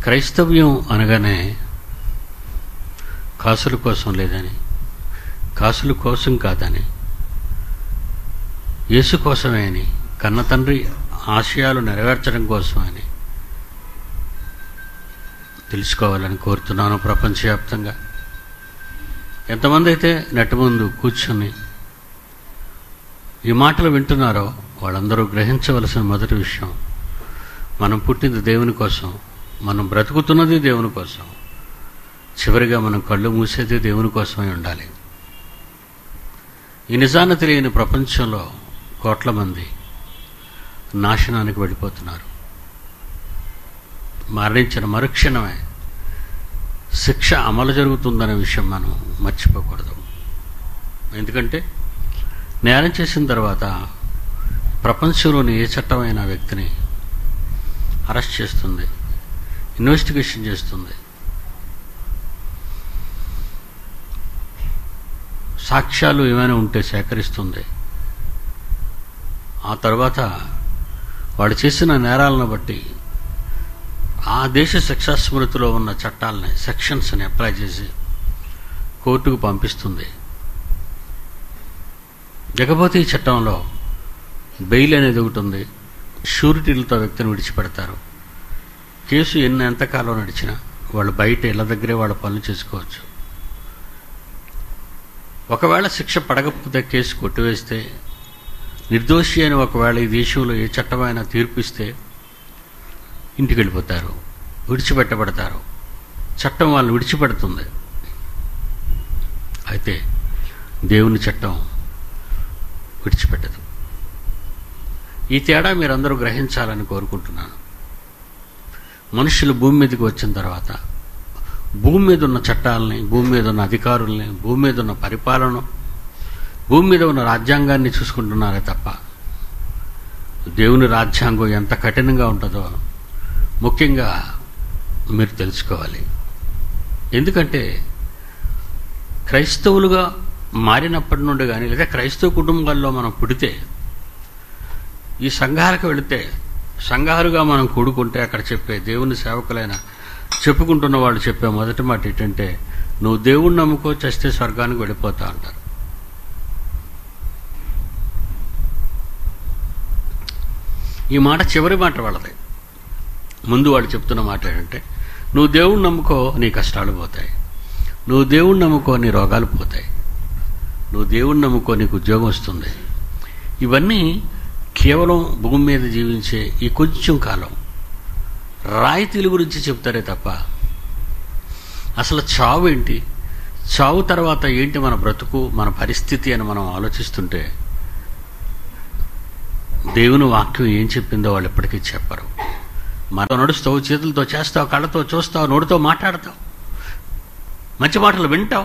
క్రైస్తవ్యం అనగానే కాసుల కోసం లేదని కాసుల కోసం కాదని యేసు కోసమే అని కన్న తండ్రి ఆశయాలు నెరవేర్చడం కోసమని తెలుసుకోవాలని కోరుతున్నాను ప్రపంచవ్యాప్తంగా ఎంతమంది అయితే నెట్ ముందు కూర్చొని ఈ మాటలు వింటున్నారో వాళ్ళందరూ గ్రహించవలసిన మొదటి విషయం మనం పుట్టింది దేవుని కోసం మనం బ్రతుకుతున్నది దేవుని కోసం చివరిగా మనం కళ్ళు మూసేది దేవుని కోసమై ఉండాలి ఈ నిజాన్ని తెలియని ప్రపంచంలో కోట్ల మంది నాశనానికి వెళ్ళిపోతున్నారు మరణించిన మరుక్షణమే శిక్ష అమలు జరుగుతుందనే విషయం మనం మర్చిపోకూడదు ఎందుకంటే నేరం చేసిన తర్వాత ప్రపంచంలోని ఏ చట్టమైన వ్యక్తిని అరెస్ట్ చేస్తుంది ఇన్వెస్టిగేషన్ చేస్తుంది సాక్ష్యాలు ఏమైనా ఉంటే సేకరిస్తుంది ఆ తర్వాత వాడు చేసిన నేరాలను బట్టి ఆ దేశ శిక్షా స్మృతిలో ఉన్న చట్టాలని సెక్షన్స్ని అప్లై చేసి కోర్టుకు పంపిస్తుంది జగపోతే ఈ చట్టంలో బెయిల్ అనేది ఒకటి ఉంది షూరిటీలతో వ్యక్తిని విడిచిపెడతారు కేసు ఎన్ని ఎంతకాలం నడిచినా వాళ్ళు బయట ఇళ్ళ దగ్గరే వాళ్ళ పనులు చేసుకోవచ్చు ఒకవేళ శిక్ష పడకపోతే కేసు కొట్టివేస్తే నిర్దోషి అని ఒకవేళ ఈ దేశంలో ఏ చట్టమైనా తీర్పిస్తే ఇంటికి వెళ్ళిపోతారు విడిచిపెట్టబడతారు చట్టం వాళ్ళని విడిచిపెడుతుంది అయితే దేవుని చట్టం విడిచిపెట్టదు ఈ తేడా మీరందరూ గ్రహించాలని కోరుకుంటున్నాను మనుషులు భూమి మీదకి వచ్చిన తర్వాత భూమి మీద ఉన్న చట్టాలని భూమి మీద ఉన్న అధికారుల్ని భూమి మీద ఉన్న పరిపాలన భూమి మీద ఉన్న రాజ్యాంగాన్ని చూసుకుంటున్నారే తప్ప దేవుని రాజ్యాంగం ఎంత కఠినంగా ఉంటుందో ముఖ్యంగా మీరు తెలుసుకోవాలి ఎందుకంటే క్రైస్తవులుగా మారినప్పటి నుండి కానీ లేదా క్రైస్తవ కుటుంబాల్లో మనం పుడితే ఈ సంఘాలకు వెళితే సంఘాలుగా మనం కూడుకుంటే అక్కడ చెప్పే దేవుని సేవకులైన చెప్పుకుంటున్న వాళ్ళు చెప్పే మొదటి మాట ఏంటంటే నువ్వు దేవుణ్ణి నమ్ముకో చస్తే స్వర్గానికి వెళ్ళిపోతా అంటారు ఈ మాట చివరి మాట వాళ్ళది ముందు వాళ్ళు చెప్తున్న మాట ఏంటంటే నువ్వు దేవుణ్ణి నమ్ముకో నీ కష్టాలు పోతాయి నువ్వు దేవుణ్ణి నమ్ముకో నీ రోగాలు పోతాయి నువ్వు దేవుణ్ణి నమ్ముకో నీకు ఉద్యోగం వస్తుంది ఇవన్నీ కేవలం భూమి మీద జీవించే ఈ కొంచెం కాలం రాయితీల గురించి చెప్తారే తప్ప అసలు చావు ఏంటి చావు తర్వాత ఏంటి మన బ్రతుకు మన పరిస్థితి అని మనం ఆలోచిస్తుంటే దేవుని వాక్యం ఏం చెప్పిందో వాళ్ళు ఎప్పటికీ చెప్పరు మనతో నడుస్తావు చేతులతో చేస్తావు కళ్ళతో చూస్తావు నోటితో మాట్లాడతావు మంచి మాటలు వింటావు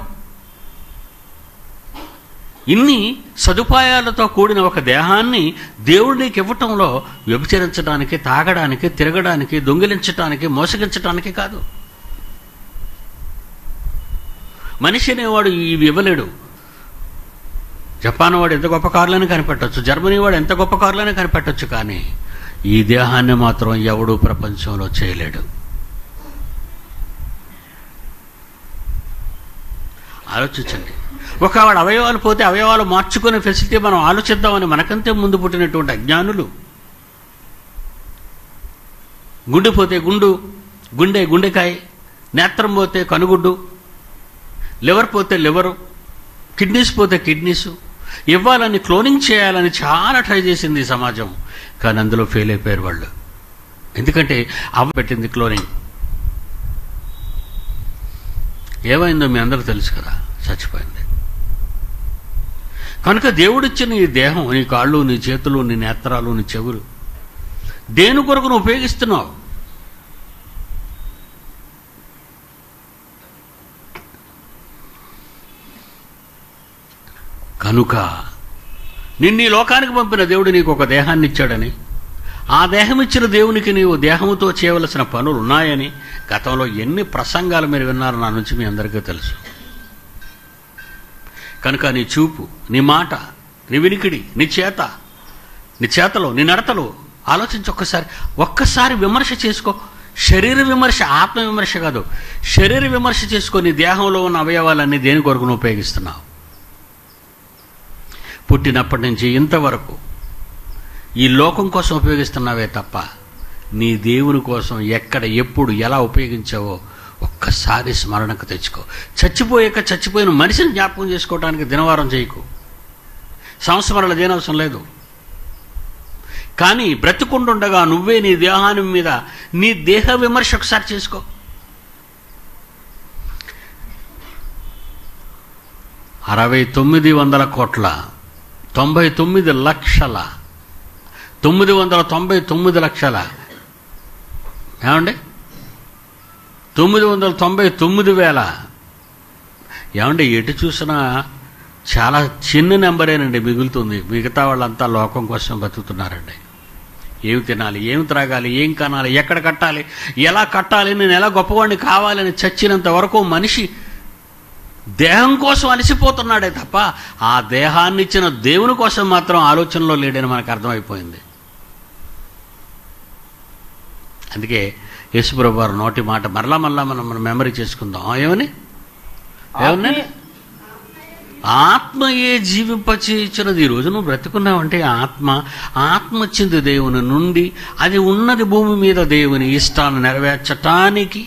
ఇన్ని సదుపాయాలతో కూడిన ఒక దేహాన్ని దేవుడు నీకు ఇవ్వటంలో వ్యభిచరించడానికి తాగడానికి తిరగడానికి దొంగిలించడానికి మోసగించడానికి కాదు మనిషి అనేవాడు ఇవి ఇవ్వలేడు జపాన్ వాడు ఎంత గొప్ప కార్లని కనిపెట్టవచ్చు జర్మనీ వాడు ఎంత గొప్ప కార్లని కనిపెట్టవచ్చు కానీ ఈ దేహాన్ని మాత్రం ఎవడూ ప్రపంచంలో చేయలేడు ఆలోచించండి ఒకవేళ అవయవాలు పోతే అవయవాలు మార్చుకునే ఫెసిలిటీ మనం ఆలోచిద్దామని మనకంతే ముందు పుట్టినటువంటి అజ్ఞానులు గుండె పోతే గుండు గుండె గుండెకాయ నేత్రం పోతే కనుగుడ్డు లివర్ పోతే లివరు కిడ్నీస్ పోతే కిడ్నీసు ఇవ్వాలని క్లోనింగ్ చేయాలని చాలా ట్రై చేసింది ఈ సమాజం కానీ అందులో ఫెయిల్ అయిపోయారు వాళ్ళు ఎందుకంటే అవ్వ పెట్టింది క్లోనింగ్ ఏమైందో మీ అందరూ తెలుసు కదా చచ్చిపోయింది కనుక దేవుడిచ్చిన నీ దేహం నీ కాళ్ళు నీ చేతులు నీ నేత్రాలు నీ చెవులు దేని కొరకు నువ్వు ఉపయోగిస్తున్నావు కనుక నిన్ను ఈ లోకానికి పంపిన దేవుడు నీకు ఒక దేహాన్ని ఇచ్చాడని ఆ దేహం ఇచ్చిన దేవునికి నీవు దేహముతో చేయవలసిన పనులు ఉన్నాయని గతంలో ఎన్ని ప్రసంగాలు మీరు విన్నారో నా నుంచి మీ అందరికీ తెలుసు కనుక నీ చూపు నీ మాట నీ వినికిడి నీ చేత నీ చేతలో నీ నడతలో ఆలోచించి ఒక్కసారి ఒక్కసారి విమర్శ చేసుకో శరీర విమర్శ ఆత్మ విమర్శ కాదు శరీర విమర్శ చేసుకొని దేహంలో ఉన్న అవయవాలన్నీ దేని కొరకు నువ్వు ఉపయోగిస్తున్నావు పుట్టినప్పటి నుంచి ఇంతవరకు ఈ లోకం కోసం ఉపయోగిస్తున్నావే తప్ప నీ దేవుని కోసం ఎక్కడ ఎప్పుడు ఎలా ఉపయోగించావో ఒక్కసారి స్మరణకు తెచ్చుకో చచ్చిపోయాక చచ్చిపోయిన మనిషిని జ్ఞాపకం చేసుకోవడానికి దినవారం చేయకు సంస్మరణ దేనవసరం లేదు కానీ బ్రతికుండుండగా నువ్వే నీ దేహాన్ని మీద నీ దేహ విమర్శ ఒకసారి చేసుకో అరవై తొమ్మిది వందల కోట్ల తొంభై తొమ్మిది లక్షల తొమ్మిది వందల తొంభై తొమ్మిది లక్షల ఏమండి తొమ్మిది వందల తొంభై తొమ్మిది వేల ఏమండి ఎటు చూసినా చాలా చిన్న నెంబరేనండి మిగులుతుంది మిగతా వాళ్ళంతా లోకం కోసం బతుకుతున్నారండి ఏమి తినాలి ఏమి త్రాగాలి ఏం కనాలి ఎక్కడ కట్టాలి ఎలా కట్టాలి నేను ఎలా గొప్పవాడిని కావాలని చచ్చినంత వరకు మనిషి దేహం కోసం అలసిపోతున్నాడే తప్ప ఆ దేహాన్ని ఇచ్చిన దేవుని కోసం మాత్రం ఆలోచనలో లేడని మనకు అర్థమైపోయింది అందుకే యేసుప్రభు వారు నోటి మాట మరలా మరలా మనం మనం మెమరీ చేసుకుందాం ఏమని ఏమన్నా ఆత్మయే జీవింపచేయించినది ఈ రోజు నువ్వు బ్రతుకున్నావంటే ఆత్మ ఆత్మ వచ్చింది దేవుని నుండి అది ఉన్నది భూమి మీద దేవుని ఇష్టాన్ని నెరవేర్చటానికి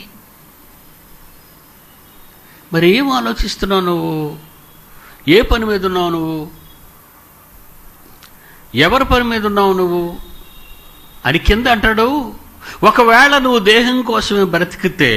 మరి ఏం ఆలోచిస్తున్నావు నువ్వు ఏ పని మీద ఉన్నావు నువ్వు ఎవరి పని మీద ఉన్నావు నువ్వు అని కింద అంటాడు ఒకవేళ నువ్వు దేహం కోసమే బ్రతికితే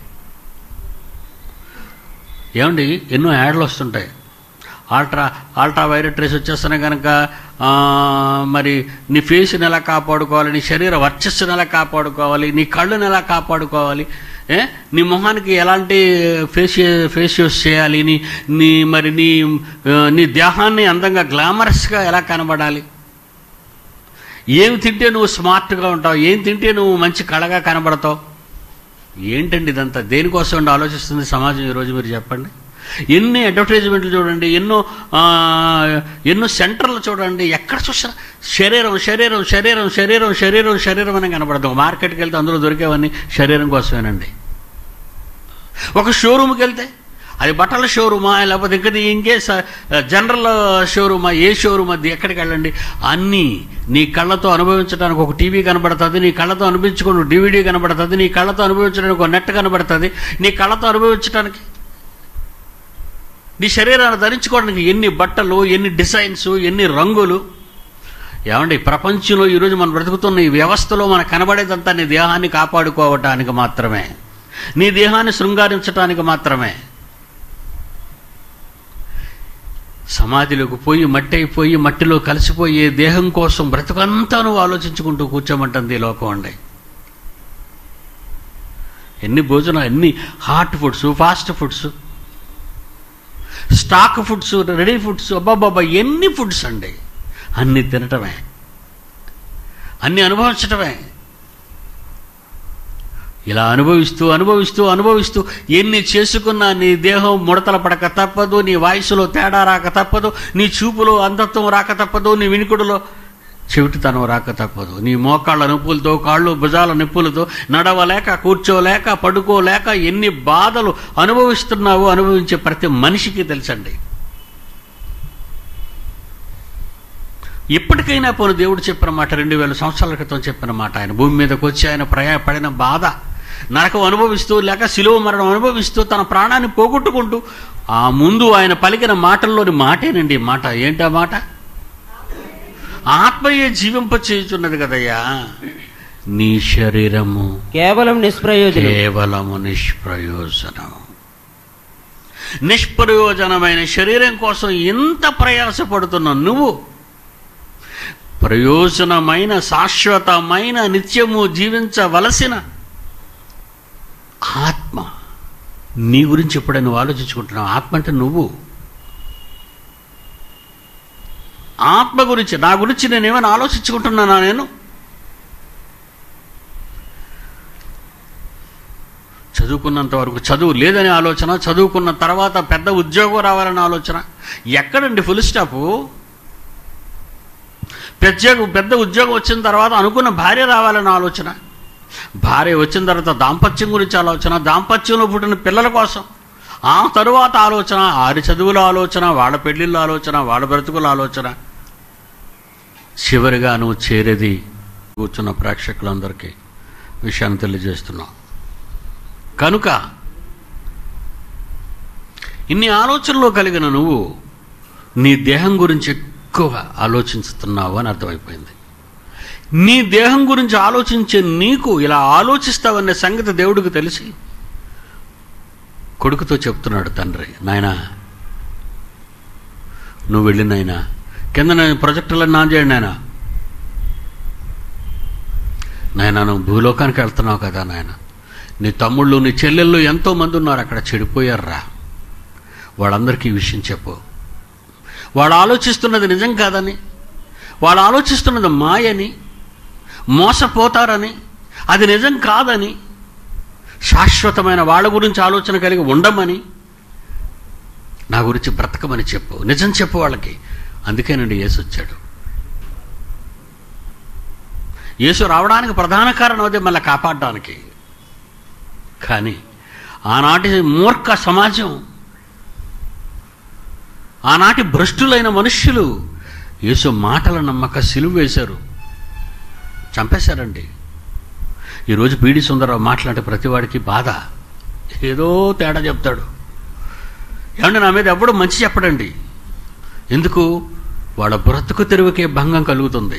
ఏమండి ఎన్నో యాడ్లు వస్తుంటాయి ఆల్ట్రా ఆల్ట్రా వైరట్ రేస్ వచ్చేస్తున్నాయి కనుక ఆ, మరి నీ ఫేస్ని ఎలా కాపాడుకోవాలి నీ శరీర వర్చస్సును ఎలా కాపాడుకోవాలి నీ కళ్ళుని ఎలా కాపాడుకోవాలి ఏ నీ మొహానికి ఎలాంటి ఫేస్ ఫేస్ యూస్ చేయాలి నీ నీ మరి నీ ఆ, నీ దేహాన్ని అందంగా గ్లామరస్గా ఎలా కనబడాలి ఏం తింటే నువ్వు స్మార్ట్గా ఉంటావు ఏం తింటే నువ్వు మంచి కళగా కనబడతావు ఏంటండి ఇదంతా దేనికోసం ఉండి ఆలోచిస్తుంది సమాజం ఈరోజు మీరు చెప్పండి ఎన్ని అడ్వర్టైజ్మెంట్లు చూడండి ఎన్నో ఆ, ఎన్నో సెంటర్లు చూడండి ఎక్కడ చూసినా శరీరం శరీరం శరీరం శరీరం శరీరం శరీరం అని కనబడదు మార్కెట్కి వెళ్తే అందులో దొరికేవన్నీ శరీరం కోసమేనండి ఒక షోరూమ్కి వెళ్తే అది బట్టల షోరూమా లేకపోతే ఇంకా ఇంకే స- జనరల్ షోరూమా ఏ షోరూమ్ అది ఎక్కడికి వెళ్ళండి అన్నీ నీ కళ్ళతో అనుభవించడానికి ఒక టీవీ కనబడుతుంది నీ కళ్ళతో అనుభవించుకోవడానికి డివిడీ కనబడుతుంది నీ కళ్ళతో అనుభవించడానికి ఒక నెట్ కనబడుతుంది నీ కళ్ళతో అనుభవించడానికి నీ శరీరాన్ని ధరించుకోవడానికి ఎన్ని బట్టలు ఎన్ని డిజైన్స్ ఎన్ని రంగులు ఏమండి ప్రపంచంలో ఈరోజు మనం బ్రతుకుతున్న ఈ వ్యవస్థలో మనకు కనబడేదంతా నీ దేహాన్ని కాపాడుకోవటానికి మాత్రమే నీ దేహాన్ని శృంగారించటానికి మాత్రమే సమాధిలోకి పోయి మట్టి అయిపోయి మట్టిలో కలిసిపోయి దేహం కోసం బ్రతుకంతా నువ్వు ఆలోచించుకుంటూ కూర్చోమంటుంది ఈ లోకం అండి ఎన్ని భోజనాలు ఎన్ని hot foods fast foods stock foods ready foods అబ్బాబాబా ఎన్ని ఫుడ్స్ అండి అన్ని తినటమే అన్ని అనుభవించటమే ఇలా అనుభవిస్తూ అనుభవిస్తూ అనుభవిస్తూ ఎన్ని చేసుకున్నా నీ దేహం ముడతల పడక తప్పదు నీ వాయిస్లో తేడా రాక తప్పదు నీ చూపులో అంధత్వం రాక తప్పదు నీ వినికుడులో చెవిటితనం రాక తప్పదు నీ మోకాళ్ళ నొప్పులతో కాళ్ళు భుజాల నొప్పులతో నడవలేక కూర్చోలేక పడుకోలేక ఎన్ని బాధలు అనుభవిస్తున్నావో అనుభవించే ప్రతి మనిషికి తెలుసండి ఇప్పటికైనా పోను దేవుడు చెప్పిన మాట రెండు వేల సంవత్సరాల క్రితం చెప్పిన మాట ఆయన భూమి మీదకి వచ్చి ఆయన ప్రయా పడిన బాధ నరకం అనుభవిస్తూ లేక శిలువ మరణం అనుభవిస్తూ తన ప్రాణాన్ని పోగొట్టుకుంటూ ఆ ముందు ఆయన పలికిన మాటల్లోని మాటేనండి ఈ మాట ఏంటా మాట ఆత్మయే జీవింప చేయుచున్నది కదయ్యా నీ శరీరము కేవలం నిష్ప్రయోజనం కేవలము నిష్ప్రయోజనం నిష్ప్రయోజనమైన శరీరం కోసం ఎంత ప్రయాసపడుతున్న నువ్వు ప్రయోజనమైన శాశ్వతమైన నిత్యము జీవించవలసిన ఆత్మ నీ గురించి ఎప్పుడైనా నువ్వు ఆలోచించుకుంటున్నావు ఆత్మ అంటే నువ్వు ఆత్మ గురించి నా గురించి నేనేమైనా ఆలోచించుకుంటున్నానా నేను చదువుకున్నంత వరకు చదువు లేదనే ఆలోచన చదువుకున్న తర్వాత పెద్ద ఉద్యోగం రావాలనే ఆలోచన ఎక్కడండి ఫుల్ స్టాప్ పెద్ద పెద్ద ఉద్యోగం వచ్చిన తర్వాత అనుకున్న భార్య రావాలనే ఆలోచన భార్య వచ్చిన తర్వాత దాంపత్యం గురించి ఆలోచన దాంపత్యంలో పుట్టిన పిల్లల కోసం ఆ తరువాత ఆలోచన ఆరి చదువుల ఆలోచన వాళ్ళ పెళ్ళిళ్ళ ఆలోచన వాళ్ళ బ్రతుకుల ఆలోచన చివరిగా నువ్వు చేరేది కూర్చున్న ప్రేక్షకులందరికీ విషయాన్ని తెలియజేస్తున్నావు కనుక ఇన్ని ఆలోచనలో కలిగిన నువ్వు నీ దేహం గురించి ఎక్కువ ఆలోచిస్తున్నావు అని అర్థమైపోయింది నీ దేహం గురించి ఆలోచించే నీకు ఇలా ఆలోచిస్తావనే సంగతి దేవుడికి తెలిసి కొడుకుతో చెప్తున్నాడు తండ్రి నాయనా నువ్వు వెళ్ళి నాయనా కింద నేను ప్రొజెక్టులను ఆన్ చేయండి నాయన నాయన నువ్వు భూలోకానికి వెళ్తున్నావు కదా నాయన నీ తమ్ముళ్ళు నీ చెల్లెళ్ళు ఎంతో మంది ఉన్నారు అక్కడ చెడిపోయారురా వాళ్ళందరికీ ఈ విషయం చెప్పు వాళ్ళు ఆలోచిస్తున్నది నిజం కాదని వాళ్ళు ఆలోచిస్తున్నది మాయని మోసపోతారని అది నిజం కాదని శాశ్వతమైన వాళ్ళ గురించి ఆలోచన కలిగి ఉండమని నా గురించి బ్రతకమని చెప్పు నిజం చెప్పు వాళ్ళకి అందుకేనండి యేసు వచ్చాడు యేసు రావడానికి ప్రధాన కారణం అదే మళ్ళీ కాపాడడానికి కానీ ఆనాటి మూర్ఖ సమాజం ఆనాటి భ్రష్టులైన మనుష్యులు యేసు మాటల నమ్మక సిలువ వేశారు చంపేశారండి ఈరోజు పీడి సుందరరావు మాట్లాడే ప్రతివాడికి బాధ ఏదో తేడా చెప్తాడు ఏమంటే నా మీద ఎవడు మంచి చెప్పడండి ఎందుకు వాళ్ళ బ్రతుకు తెరువుకే భంగం కలుగుతుంది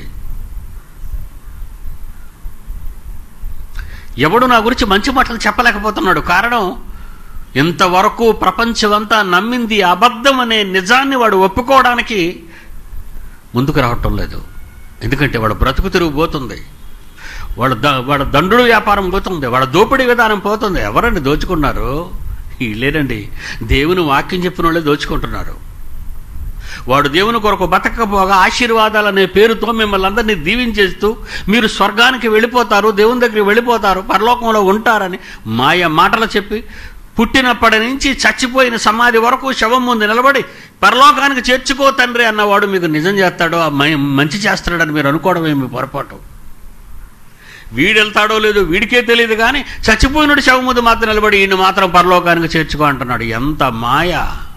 ఎవడు నా గురించి మంచి మాటలు చెప్పలేకపోతున్నాడు కారణం ఇంతవరకు ప్రపంచమంతా నమ్మింది అబద్ధం అనే నిజాన్ని వాడు ఒప్పుకోవడానికి ముందుకు రావటం లేదు ఎందుకంటే వాడు బ్రతుకు తిరుగు పోతుంది వాడు ద వాడు దండుడు వ్యాపారం పోతుంది వాడు దోపిడీ విధానం పోతుంది ఎవరండి దోచుకున్నారు లేదండి దేవుని వాక్యం చెప్పిన వాళ్ళే దోచుకుంటున్నారు వాడు దేవుని కొరకు బతకపోగా ఆశీర్వాదాలు అనే పేరుతో మిమ్మల్ని అందరినీ దీవించేస్తూ మీరు స్వర్గానికి వెళ్ళిపోతారు దేవుని దగ్గరికి వెళ్ళిపోతారు పరలోకంలో ఉంటారని మాయ మాటలు చెప్పి పుట్టినప్పటి నుంచి చచ్చిపోయిన సమాధి వరకు శవం ముందు నిలబడి పరలోకానికి చేర్చుకో తండ్రి అన్నవాడు మీకు నిజం చేస్తాడో ఆ మై- మంచి చేస్తాడని మీరు అనుకోవడం ఏమి పొరపాటు వీడెళ్తాడో లేదో వీడికే తెలియదు కానీ చచ్చిపోయినడు శవం ముందు మాత్రం నిలబడి ఈయన మాత్రం పరలోకానికి చేర్చుకో అంటున్నాడు ఎంత మాయ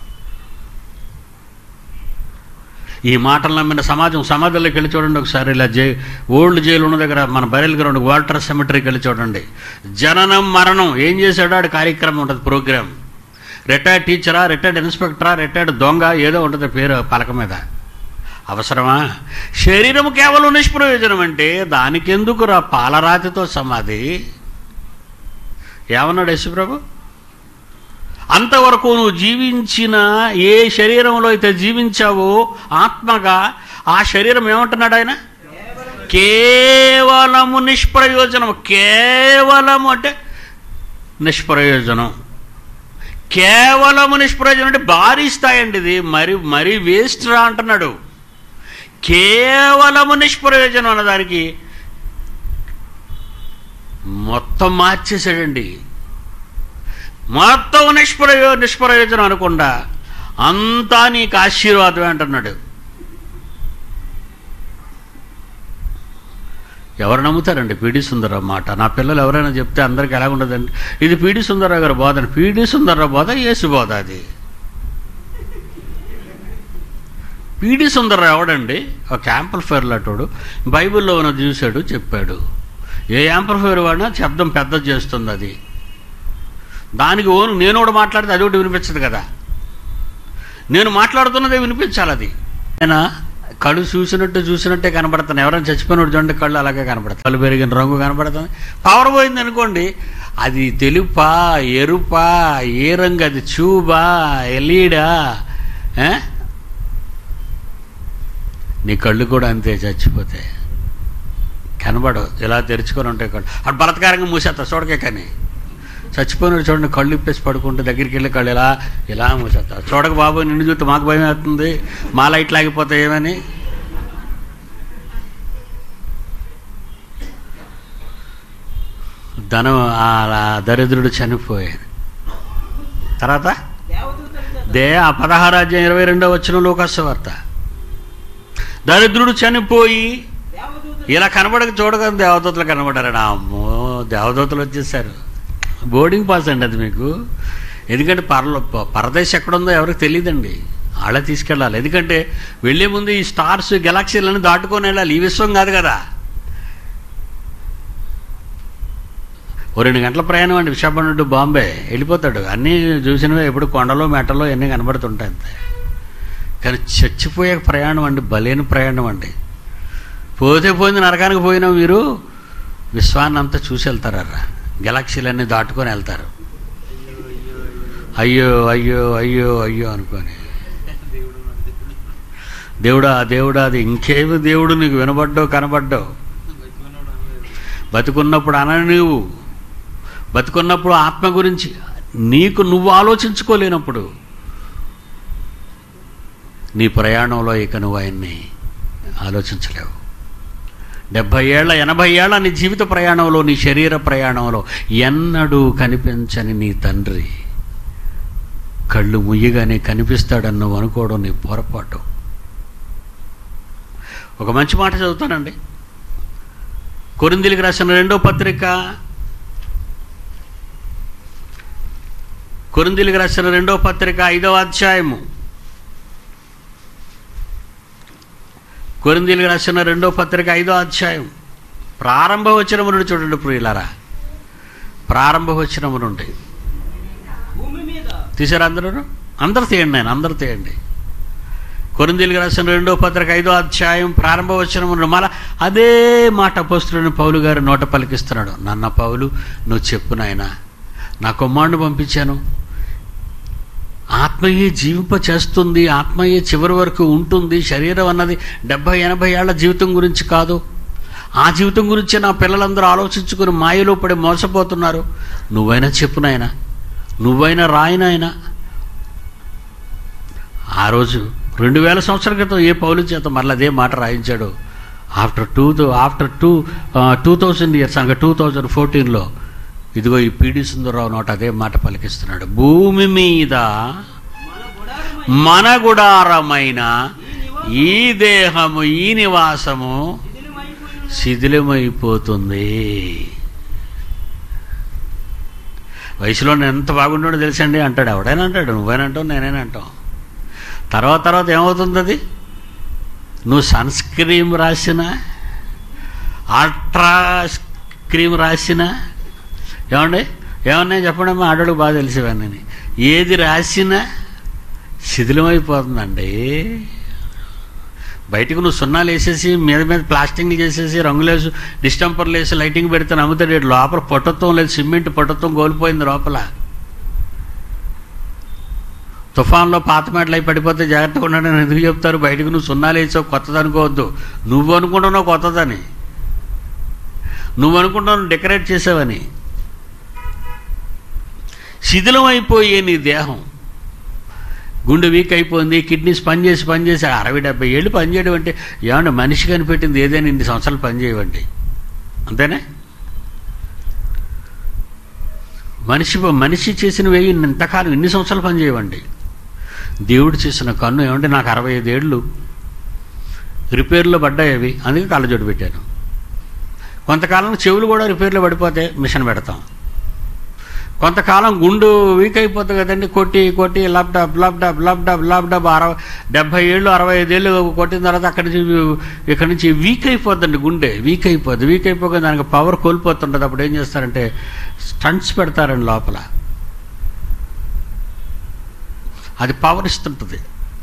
ఈ మాటలు నమ్మిన సమాజం సమాధుల్లోకి వెళ్ళి చూడండి ఒకసారి ఇలా జై ఓల్డ్ జైలు ఉన్న దగ్గర మన బరెల్ గ్రౌండ్ వాల్టర్ సెమిటరీకి వెళ్ళి చూడండి జననం మరణం ఏం చేశాడో ఆడ కార్యక్రమం ఉంటుంది ప్రోగ్రామ్ రిటైర్డ్ టీచరా రిటైర్డ్ ఇన్స్పెక్టరా రిటైర్డ్ దొంగ ఏదో ఉంటుంది పేరు పలక మీద అవసరమా శరీరం కేవలం నిష్ప్రయోజనం అంటే దానికెందుకు రా పాలరాతితో సమాధి ఏమన్నాడు యశుప్రభు అంతవరకు నువ్వు జీవించిన ఏ శరీరంలో అయితే జీవించావో ఆత్మగా ఆ శరీరం ఏమంటున్నాడు ఆయన కేవలము నిష్ప్రయోజనం కేవలము అంటే నిష్ప్రయోజనం కేవలము నిష్ప్రయోజనం అంటే భారీ స్థాయి అండి ఇది మరి మరి వేస్ట్ రా అంటున్నాడు కేవలము నిష్ప్రయోజనం అన్నదానికి మొత్తం మార్చేశాడండి మొత్తం నిష్ప్రయో నిష్ప్రయోజనం అనకుండా అంతా నీకు ఆశీర్వాదమే అంటున్నాడు ఎవరు నమ్ముతారండి పీడి సుందరరావు మాట నా పిల్లలు ఎవరైనా చెప్తే అందరికి ఎలా ఉండదండి ఇది పీడి సుందరరావు గారి బోధ పీడి సుందరరావు బోధ యేసు బోధ అది పీడి సుందరరావు ఎవడండి ఒక యాంప్లిఫైర్ లాంటోడు బైబిల్లో ఉన్నది చూశాడు చెప్పాడు ఏ యాంప్లిఫైర్ వాడినా శబ్దం పెద్ద చేస్తుంది అది దానికి ఓను నేను కూడా మాట్లాడితే అది ఒకటి వినిపించదు కదా నేను మాట్లాడుతున్నదే వినిపించాలి అది నేను కళ్ళు చూసినట్టు చూసినట్టే కనబడుతున్నాయి ఎవరైనా చచ్చిపోయినట్టు చూడండి కళ్ళు అలాగే కనబడతాయి కళ్ళు పెరిగిన రంగు కనబడుతుంది పవర్ పోయింది అనుకోండి అది తెలుపా ఎరుపా ఏ రంగు అది చూబా ఎలీడా ఏ? నీ కళ్ళు కూడా అంతే చచ్చిపోతే కనబడవు ఇలా తెరుచుకొని ఉంటాయి కళ్ళు అటు బలత్కారంగా మూసేస్తా చూడకే కానీ చచ్చిపోయినాడు చూడండి కళ్ళు ఇప్పేసి పడుకుంటే దగ్గరికి వెళ్ళి కళ్ళు ఇలా ఇలా మూసేస్తా చూడక బాబు నిన్ను చూస్తే మాకు భయం అవుతుంది మా లైట్ లాగిపోతాయి ఏమని ధనం ఆ ఆ దరిద్రుడు చనిపోయాడు తర్వాత దే ఆ పదహారాజ్యం ఇరవై రెండో వచ్చిన లోకస్వ వార్త దరిద్రుడు చనిపోయి ఇలా కనబడక చూడగా దేవదూతలు కనబడారని అమ్మో దేవదూతలు వచ్చేసారు బోర్డింగ్ పాస్ అండి అది మీకు ఎందుకంటే పరలో ప- పరదేశం ఎక్కడుందో ఎవరికి తెలియదండి వాళ్ళే తీసుకెళ్ళాలి ఎందుకంటే వెళ్ళే ముందు ఈ స్టార్స్ గెలాక్సీలను దాటుకొని వెళ్ళాలి ఈ విశ్వం కాదు కదా ఓ రెండు గంటల ప్రయాణం అండి విశాఖపట్నం టు బాంబే వెళ్ళిపోతాడు అన్నీ చూసినవే ఎప్పుడు కొండలో మెట్టలో అన్నీ కనబడుతుంటాయి అంతే కానీ చచ్చిపోయే ప్రయాణం అండి బలేని ప్రయాణం అండి పోతే పోయింది నరకానికి పోయినా మీరు విశ్వాన్ని అంతా చూసి వెళ్తారా గెలాక్సీలన్నీ దాటుకొని వెళ్తారు అయ్యో అయ్యో అయ్యో అయ్యో అనుకొని దేవుడు మన దేవుడు. దేవుడా దేవుడా అది ఇంకేమి దేవుడు నీకు వినబడ్డావు కనబడ్డావు బతికున్నాడు అనలేదు. బతుకున్నప్పుడు అన నీవు బతుకున్నప్పుడు ఆత్మ గురించి నీకు నువ్వు ఆలోచించుకోలేనప్పుడు నీ ప్రయాణంలో ఇక నువ్వు ఆయన్ని ఆలోచించలేవు డెబ్భై ఏళ్ళ ఎనభై ఏళ్ళ నీ జీవిత ప్రయాణంలో నీ శరీర ప్రయాణంలో ఎన్నడూ కనిపించని నీ తండ్రి కళ్ళు ముయ్యగానే కనిపిస్తాడని నువ్వు అనుకోవడం నీ పొరపాటు ఒక మంచి మాట చదువుతానండి కొరిందిలికి రాసిన రెండో పత్రిక కొరిందిలికి రాసిన రెండో పత్రిక ఐదవ అధ్యాయము కొరిందీలకు రాసిన రెండో పత్రిక ఐదో అధ్యాయం ప్రారంభ వచనము నుండి చూడండి ప్రియులారా ప్రారంభ వచనము నుండి భూమి మీద తీసారు అందరూ అందరు తీయండి నేను అందరు తీయండి కొరిందీలకు రాసిన రెండో పత్రిక ఐదో అధ్యాయం ప్రారంభ వచనము నుండి మళ్ళా అదే మాట పోస్తున్న పౌలు గారు నోట పలికిస్తున్నాడు నన్న పౌలు నువ్వు చెప్పు నాయనా నా కుమారుడు పంపించాను ఆత్మయే జీవింప చేస్తుంది ఆత్మయే చివరి వరకు ఉంటుంది శరీరం అన్నది డెబ్భై ఎనభై ఏళ్ల జీవితం గురించి కాదు ఆ జీవితం గురించి నా పిల్లలందరూ ఆలోచించుకుని మాయలో పడి మోసపోతున్నారు నువ్వైనా చెప్పు నాయనా నువ్వైనా రాయినాయనా ఆ రోజు రెండు వేల సంవత్సరాల క్రితం ఏ పౌలు చేత మళ్ళీ అదే మాట రాయించాడు after two after two two thousand years అనగా టూ థౌజండ్ ఫోర్టీన్లో ఇదిగో ఈ పీడి సుందరరావు నోట అదే మాట పలికిస్తున్నాడు భూమి మీద మన గుడారమై మన గుడారమైన ఈ దేహము ఈ నివాసము శిథిలమైపోయిన శిథిలమైపోతుంది వయసులో నేను ఎంత బాగున్నాడో తెలుసండి అంటాడు ఎవడైనా అంటాడు నువ్వైనా అంటావు నేనైనా అంటావు తర్వాత తర్వాత ఏమవుతుంది అది నువ్వు సన్ స్క్రీమ్ రాసిన అల్ట్రా క్రీమ్ రాసిన ఏమండి ఏమన్నా చెప్పండి అమ్మా ఆడోడు బాగా తెలిసేవన్నీ ఏది రాసినా శిథిలమైపోతుందండి బయటకు నువ్వు సున్నాలు వేసేసి మీద మీద ప్లాస్టింగ్లు చేసేసి రంగులేసి డిస్టంపర్లు వేసి లైటింగ్ పెడితే నమ్ముతాడు ఈడు లోపల పొట్టత్వం లేదు సిమెంట్ పొట్టత్వం కోల్పోయింది లోపల తుఫాన్లో పాత మెడలు అయి పడిపోతే జాగ్రత్తగా ఉండండి అని ఎందుకు చెప్తారు బయటకు నువ్వు సున్నాలు వేసావు కొత్తది అనుకోవద్దు నువ్వు అనుకుంటున్నావు కొత్తదని నువ్వు అనుకుంటున్నావు డెకరేట్ చేసావని శిథిలం అయిపోయే నీ దేహం గుండె వీక్ అయిపోయింది కిడ్నీస్ పనిచేసి పనిచేసి అరవై డెబ్బై ఏళ్ళు పనిచేయడం అంటే ఏమన్నా మనిషి కనిపెట్టింది ఏదైనా ఇన్ని సంవత్సరాలు పనిచేయవండి అంతేనే మనిషి మనిషి చేసినవి ఇంతకాలం ఇన్ని సంవత్సరాలు పనిచేయవండి దేవుడు చేసిన కన్ను ఏమంటే నాకు అరవై ఐదేళ్ళు రిపేర్లో పడ్డాయి అవి అందుకే కళ్ళజోడు పెట్టాను కొంతకాలం చెవులు కూడా రిపేర్లో పడిపోతే మిషన్ పెడతాం కొంతకాలం గుండు వీక్ అయిపోతుంది కదండి కొట్టి కొట్టి ల్యాప్టాప్ ల్యాప్టాప్ ల్యాప్టాప్ ల్యాప్టాప్ అరవై డెబ్బై ఏళ్ళు అరవై ఐదేళ్ళు కొట్టిన తర్వాత అక్కడి నుంచి ఇక్కడి నుంచి వీక్ అయిపోద్దండి గుండె వీక్ అయిపోద్ది వీక్ అయిపోగా దానికి పవర్ కోల్పోతుంటుంది అప్పుడు ఏం చేస్తారంటే స్టంట్స్ పెడతారండి లోపల అది పవర్ ఇస్తుంటుంది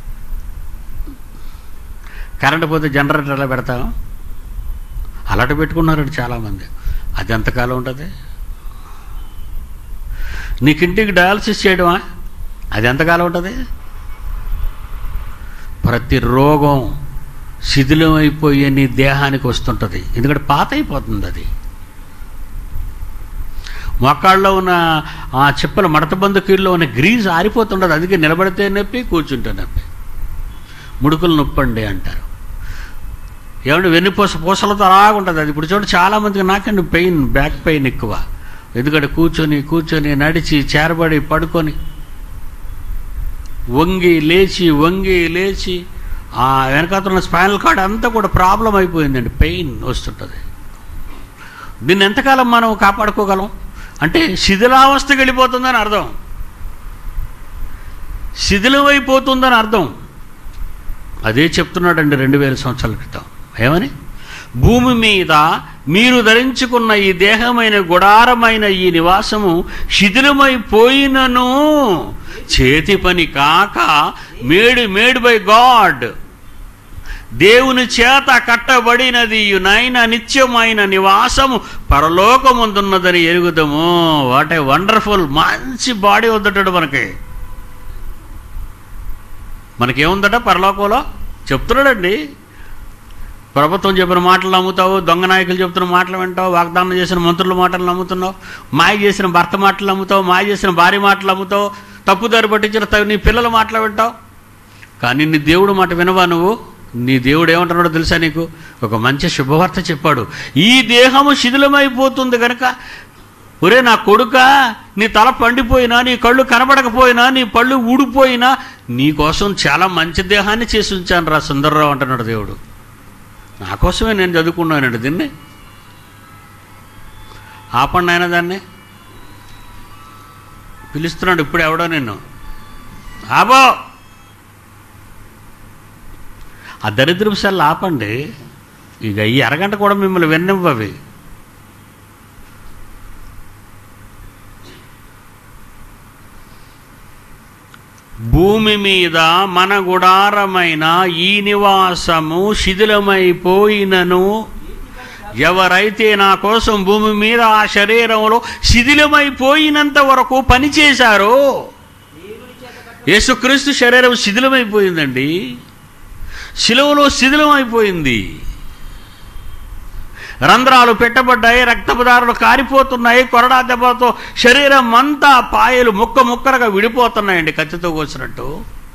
కరెంట్ పోతే జనరేటర్ ఎలా పెడతాం అలాంటి పెట్టుకున్నారండి చాలామంది అది ఎంతకాలం ఉంటుంది నీకు ఇంటికి డయాలసిస్ చేయడమా అది ఎంతకాలం ఉంటుంది ప్రతి రోగం శిథిలం అయిపోయే నీ దేహానికి వస్తుంటుంది ఎందుకంటే పాత అయిపోతుంది అది మొక్కాళ్ళలో ఉన్న ఆ చిప్పల మడతబందు కీళ్ళలో ఉన్న గ్రీజ్ ఆరిపోతుండదు అందుకే నిలబడితే నొప్పి కూర్చుంటే నొప్పి ముడుకులు నొప్పండి అంటారు ఏమంటే వెన్నుపూస పూసలతో అలాగ ఉంటుంది అది ఇప్పుడు చూడండి చాలామందికి నాకండి పెయిన్ బ్యాక్ పెయిన్ ఎక్కువ ఎందుకంటే కూర్చొని కూర్చొని నడిచి చేరబడి పడుకొని వంగి లేచి వంగి లేచి ఆ వెనకాతల స్పైనల్ కార్డ్ అంతా కూడా ప్రాబ్లం అయిపోయిందండి పెయిన్ వస్తుంటుంది దీన్ని ఎంతకాలం మనం కాపాడుకోగలం అంటే శిథిలావస్థకి వెళ్ళిపోతుందని అర్థం శిథిలమైపోతుందని అర్థం అదే చెప్తున్నాడండి రెండు వేల సంవత్సరాల క్రితం ఏమని భూమి మీద మీరు ధరించుకున్న ఈ దేహమైన గుడారమైన ఈ నివాసము శిథిలమైపోయినను చేతి పని కాక మేడు మేడ్ బై గాడ్ దేవుని చేత కట్టబడినది నైన నిత్యమైన నివాసము పరలోకముందున్నదని ఎరుగుదము వాట్ ఏ వండర్ఫుల్ మంచి బాడీ వద్దటాడు మనకి మనకేముందట పరలోకంలో చెప్తున్నాడండి ప్రభుత్వం చెప్పిన మాటలు నమ్ముతావు దొంగ నాయకులు చెప్తున్న మాటలు వింటావు వాగ్దానం చేసిన మంత్రుల మాటలు నమ్ముతున్నావు మాయ చేసిన భర్త మాటలు నమ్ముతావు మాయ చేసిన భార్య మాటలు నమ్ముతావు తప్పుదారి పట్టించిన త- నీ పిల్లల మాటలు వింటావు కానీ నీ దేవుడు మాట వినవా నువ్వు నీ దేవుడు ఏమంటున్నాడో తెలుసా నీకు ఒక మంచి శుభవార్త చెప్పాడు ఈ దేహము శిథిలమైపోతుంది కనుక ఒరే నా కొడుక నీ తల పండిపోయినా నీ కళ్ళు కనబడకపోయినా నీ పళ్ళు ఊడిపోయినా నీ కోసం చాలా మంచి దేహాన్ని చేసి ఉంచాను రా సుందర్రావు అంటున్నాడు దేవుడు నా కోసమే నేను చదువుకున్నానండి దీన్ని ఆపండి ఆయన దాన్ని పిలుస్తున్నాడు ఇప్పుడు ఎవడో నిన్ను ఆబో ఆ దరిద్రపు సెల్ ఆపండి ఇక ఈ అరగంట కూడా మిమ్మల్ని విన్నవ్వవి భూమి మీద మన గుడారమైన ఈ నివాసము శిథిలమైపోయినను ఎవరైతే నా కోసం భూమి మీద ఆ శరీరంలో శిథిలమైపోయినంత వరకు పనిచేశారో దేవుని చేత కట్ట యేసుక్రీస్తు శరీరం శిథిలమైపోయిందండి శిలువలో శిథిలమైపోయింది రంధ్రాలు పెట్టబడ్డాయి రక్తపదారులు కారిపోతున్నాయి కొరడా దెబ్బతో శరీరం అంతా పాయలు ముక్క ముక్కలుగా విడిపోతున్నాయండి కత్తితో కోసినట్టు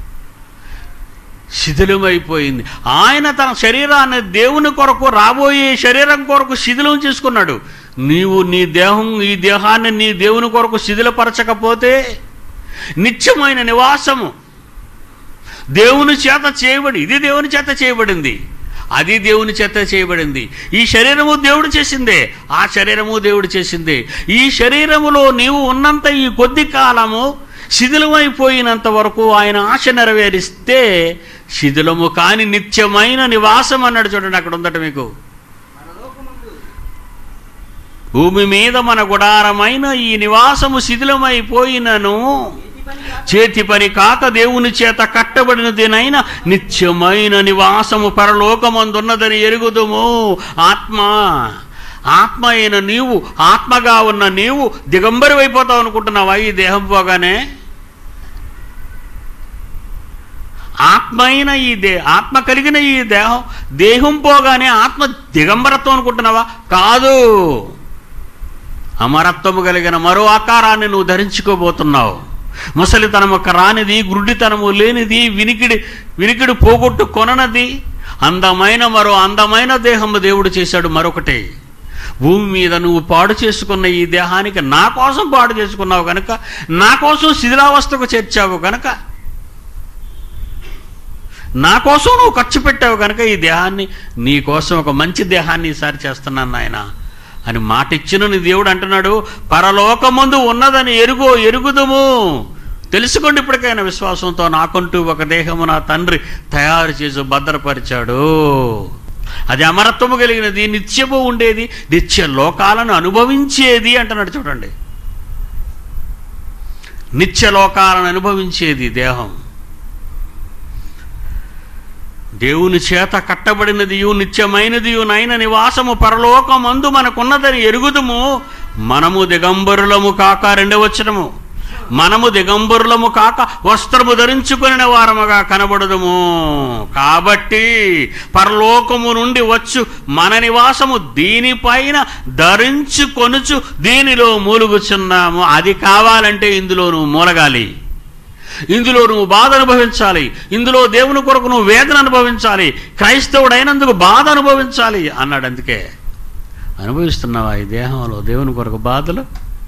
శిథిలమైపోయింది ఆయన తన శరీరాన్ని దేవుని కొరకు రాబోయే శరీరం కొరకు శిథిలం చేసుకున్నాడు నీవు నీ దేహం ఈ దేహాన్ని నీ దేవుని కొరకు శిథిలపరచకపోతే నిత్యమైన నివాసము దేవుని చేత చేయబడి ఇది దేవుని చేత చేయబడింది అది దేవుని చేత చేయబడింది ఈ శరీరము దేవుడు చేసిందే ఆ శరీరము దేవుడు చేసిందే ఈ శరీరములో నీవు ఉన్నంత ఈ కొద్ది కాలము శిథిలమైపోయినంత వరకు ఆయన ఆశ నెరవేరిస్తే శిథిలము కాని నిత్యమైన నివాసం అన్నాడు చూడండి అక్కడ ఉందట మీకు పరలోకమందు భూమి మీద మన గుడారమైన ఈ నివాసము శిథిలమైపోయినను చేతి పని కాక చేతి పని కాక దేవుని చేత కట్టబడినదేనైనా నిత్యమైన నివాసము పరలోకమందున్నదని ఎరుగుదుము ఆత్మ ఆత్మ అయిన నీవు ఆత్మగా ఉన్న నీవు దిగంబరి అయిపోతావు అనుకుంటున్నావా ఈ దేహం పోగానే ఆత్మ అయిన ఈ దే ఆత్మ కలిగిన ఈ దేహం దేహం పోగానే ఆత్మ దిగంబరత్వం అనుకుంటున్నావా కాదు అమరత్వము కలిగిన మరో ఆకారాన్ని నువ్వు ధరించుకోబోతున్నావు ముసలితనము ఒక రానిది గురుడితనము లేనిది వినికిడి వినికిడి పోగొట్టు కొననది అందమైన మరో అందమైన దేహము దేవుడు చేశాడు మరొకటి భూమి మీద నువ్వు పాడు చేసుకున్న ఈ దేహానికి నా కోసం పాడు చేసుకున్నావు కనుక నా కోసం శిథిలావస్థకు చేర్చావు కనుక నా కోసం నువ్వు ఖర్చు పెట్టావు కనుక ఈ దేహాన్ని నీ కోసం ఒక మంచి దేహాన్ని ఈసారి చేస్తున్నాను నాయన అని మాట ఇచ్చిన నీ దేవుడు అంటున్నాడు పరలోకముందు ఉన్నదని ఎరుగో ఎరుగుదుము తెలుసుకోండి ఇప్పటికైనా విశ్వాసంతో నాకంటూ ఒక దేహము నా తండ్రి తయారు చేసి భద్రపరిచాడు అది అమరత్వము కలిగినది నిత్యము ఉండేది నిత్య లోకాలను అనుభవించేది అంటున్నాడు చూడండి నిత్య లోకాలను అనుభవించేది దేహం దేవుని చేత కట్టబడినదియు నిత్యమైనదియు నైన నివాసము పరలోకమందు మనకున్నదని ఎరుగుదుము మనము దిగంబరులము కాక రెండవచనము మనము దిగంబరులము కాక వస్త్రము ధరించుకుని వారముగా కనబడదుము కాబట్టి పరలోకము నుండి వచ్చు మన నివాసము దీనిపైన ధరించుకొనుచు దీనిలో మూలుగుచున్నాము అది కావాలంటే ఇందులో నువ్వు మూలగాలి ఇందులో నువ్వు బాధ అనుభవించాలి ఇందులో దేవుని కొరకు నువ్వు వేదన అనుభవించాలి క్రైస్తవుడైనందుకు బాధ అనుభవించాలి అన్నాడు అందుకే అనుభవిస్తున్నావా ఈ దేహంలో దేవుని కొరకు బాధలు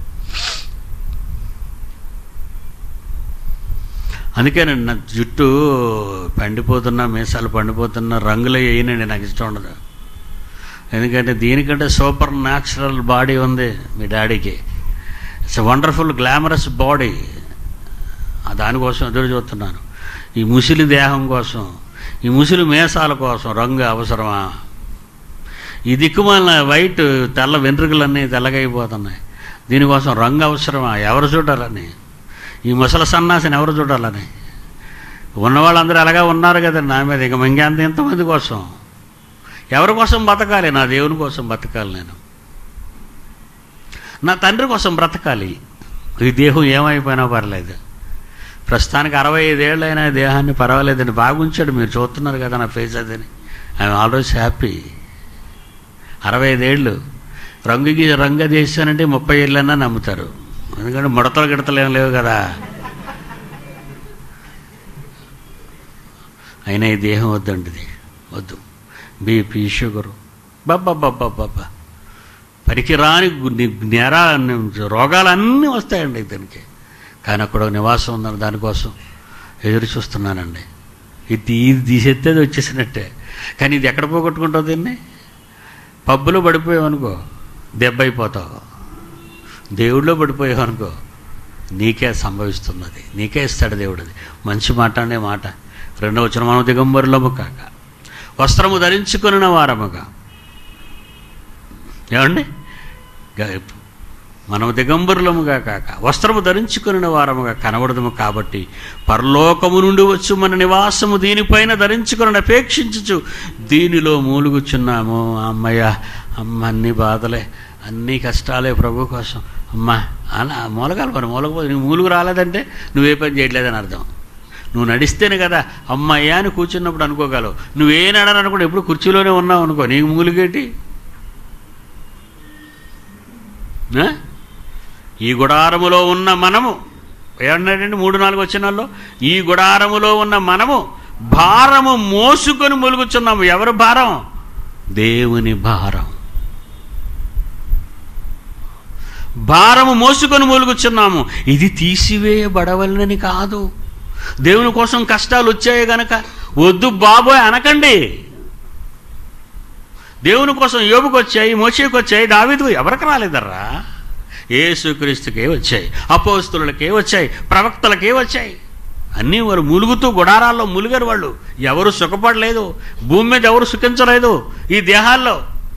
అందుకేనండి నా జుట్టు పండిపోతున్నా మీసాలు పండిపోతున్నా రంగులు వేయనండి నాకు ఇష్టం ఉండదు ఎందుకంటే దీనికంటే సూపర్ న్యాచురల్ బాడీ ఉంది మీ డాడీకి ఇట్స్ వండర్ఫుల్ గ్లామరస్ బాడీ దానికోసం ఎదురు చూస్తున్నాను ఈ ముసిలి దేహం కోసం ఈ ముసిలి మేసాల కోసం రంగు అవసరమా ఈ దిక్కుమాలిన వైట్ తెల్ల వెంట్రుకలన్నీ తెల్లగైపోతున్నాయి దీనికోసం రంగు అవసరమా ఎవరు చూడాలని ఈ ముసల సన్నాసిని ఎవరు చూడాలని ఉన్న వాళ్ళందరూ అలాగా ఉన్నారు కదండి నా మీద ఇక ఇంకెంత ఎంతమంది కోసం ఎవరి కోసం బతకాలి నా దేవుని కోసం బతకాలి నేను నా తండ్రి కోసం బ్రతకాలి ఈ దేహం ఏమైపోయినా పర్లేదు ప్రస్తుతానికి అరవై ఐదేళ్ళైనా ఈ దేహాన్ని పర్వాలేదని బాగుంచాడు మీరు చూస్తున్నారు కదా నా ఫేస్ అదని ఐఎమ్ ఆల్వేస్ హ్యాపీ అరవై ఐదేళ్ళు రంగు గీ రంగు చేశానంటే ముప్పై ఏళ్ళన్నా నమ్ముతారు ఎందుకంటే ముడతలు గిడతలు ఏం లేవు కదా అయినా ఈ దేహం వద్దండి ఇది వద్దు బీపీ షుగరు బాబ్బా పనికిరాని గు- ని- నేర రోగాలన్నీ వస్తాయండి దీనికి కానీ అక్కడ ఒక నివాసం ఉందని దానికోసం ఎదురు చూస్తున్నానండి ఇది ఇది తీసేస్తే వచ్చేసినట్టే కానీ ఇది ఎక్కడ పోగొట్టుకుంటావు దీన్ని పబ్బులో పడిపోయావు అనుకో దెబ్బ అయిపోతావు దేవుడిలో పడిపోయావు అనుకో నీకే సంభవిస్తున్నది నీకే ఇస్తాడు దేవుడిది మంచి మాట అనే మాట రెండవ వచ్చిన మనం దిగంబరులము కాక వస్త్రము ధరించుకున్న వారముగా ఏమండి గ- మనము దిగంబరులముగా కాక వస్త్రము ధరించుకుని వారముగా కనబడదుము కాబట్టి పరలోకము నుండి వచ్చు మన నివాసము దీనిపైన ధరించుకుని అపేక్షించుచు దీనిలో మూలుగుచున్నాము అమ్మయ్య అమ్మ అన్ని బాధలే అన్ని కష్టాలే ప్రభు కోసం అమ్మ అలా మూలగాలి పని మూలకపోతే నీకు మూలుగు రాలేదంటే నువ్వే పని చేయట్లేదని అర్థం నువ్వు నడిస్తేనే కదా అమ్మయ్య అని కూర్చున్నప్పుడు అనుకోగలవు నువ్వే నడననుకుంటే ఎప్పుడు కుర్చీలోనే ఉన్నావు అనుకో నీకు మూలుగేటి ఆ? ఈ గుడారములో ఉన్న మనము ఏమన్నాడండి మూడు నాలుగు వచ్చినాల్లో ఈ గుడారములో ఉన్న మనము భారము మోసుకొని మొలుగుచున్నాము ఎవరు భారం దేవుని భారం భారము మోసుకొని మూలుగుచున్నాము ఇది తీసివేయబడవలనని కాదు దేవుని కోసం కష్టాలు వచ్చాయి గనక వద్దు బాబోయ్ అనకండి దేవుని కోసం యోబుకు వచ్చాయి మోషేకి వచ్చాయి దావీదు ఎవరికి రాలేదర్రా యేసుక్రీస్తుకే వచ్చాయి అపోస్తులకే వచ్చాయి ప్రవక్తలకే వచ్చాయి అన్నీ వారు ములుగుతూ గుడారాల్లో ములిగారు వాళ్ళు ఎవరు సుఖపడలేదు భూమి మీద ఎవరు సుఖించలేదు ఈ దేహాల్లో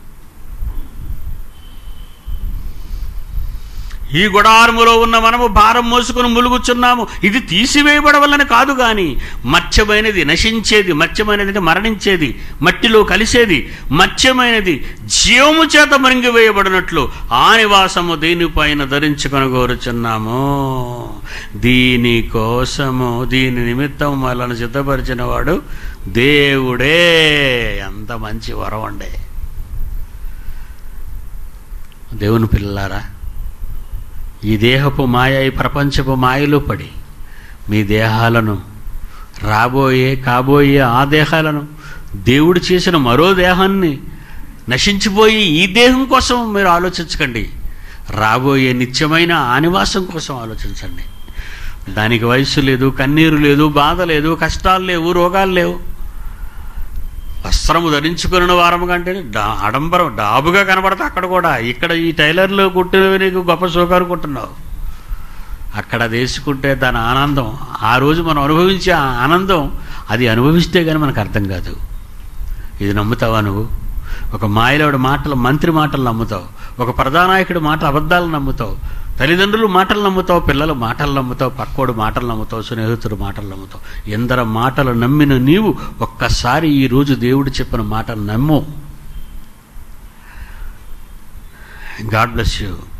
ఈ గుడారములో ఉన్న మనము భారం మోసుకుని ములుగుచున్నాము ఇది తీసివేయబడవలని కాదు కానీ మత్స్యమైనది నశించేది మత్స్యమైనది అంటే మరణించేది మట్టిలో కలిసేది మత్స్యమైనది జీవము చేత మరింగివేయబడినట్లు ఆ నివాసము దీనిపైన ధరించుకొని కోరుచున్నాము దీని కోసము దీని నిమిత్తం మనల్ని సిద్ధపరిచిన వాడు దేవుడే ఎంత మంచి వరం అండి దేవుని పిల్లారా ఈ దేహపు మాయ ఈ ప్రపంచపు మాయలో పడి మీ దేహాలను రాబోయే కాబోయే ఆ దేహాలను దేవుడు చేసిన మరో దేహాన్ని నశించిపోయి ఈ దేహం కోసం మీరు ఆలోచించకండి రాబోయే నిత్యమైన ఆ నివాసం కోసం ఆలోచించండి దానికి వయసు లేదు కన్నీరు లేదు బాధ లేదు కష్టాలు లేవు రోగాలు లేవు వస్త్రము ధరించుకున్న వారము కంటే డా ఆడంబరం డాబుగా కనబడతా అక్కడ కూడా ఇక్కడ ఈ టైలర్లో కుట్టినవి నీకు గొప్ప సుఖాలు కుట్టున్నావు అక్కడ వేసుకుంటే దాని ఆనందం ఆ రోజు మనం అనుభవించే ఆ ఆనందం అది అనుభవిస్తే కానీ మనకు అర్థం కాదు ఇది నమ్ముతావా నువ్వు ఒక మాయలోడి మాటలు మంత్రి మాటలు నమ్ముతావు ఒక ప్రధానాయకుడి మాట అబద్ధాలు నమ్ముతావు తల్లిదండ్రులు మాటలు నమ్ముతావు పిల్లల మాటలు నమ్ముతావు పక్కోడు మాటలు నమ్ముతావు స్నేహితుడు మాటలు నమ్ముతావు ఎందర మాటలు నమ్మిన నీవు ఒక్కసారి ఈ రోజు దేవుడు చెప్పిన మాటలు నమ్ము గాడ్ బ్లెస్ యూ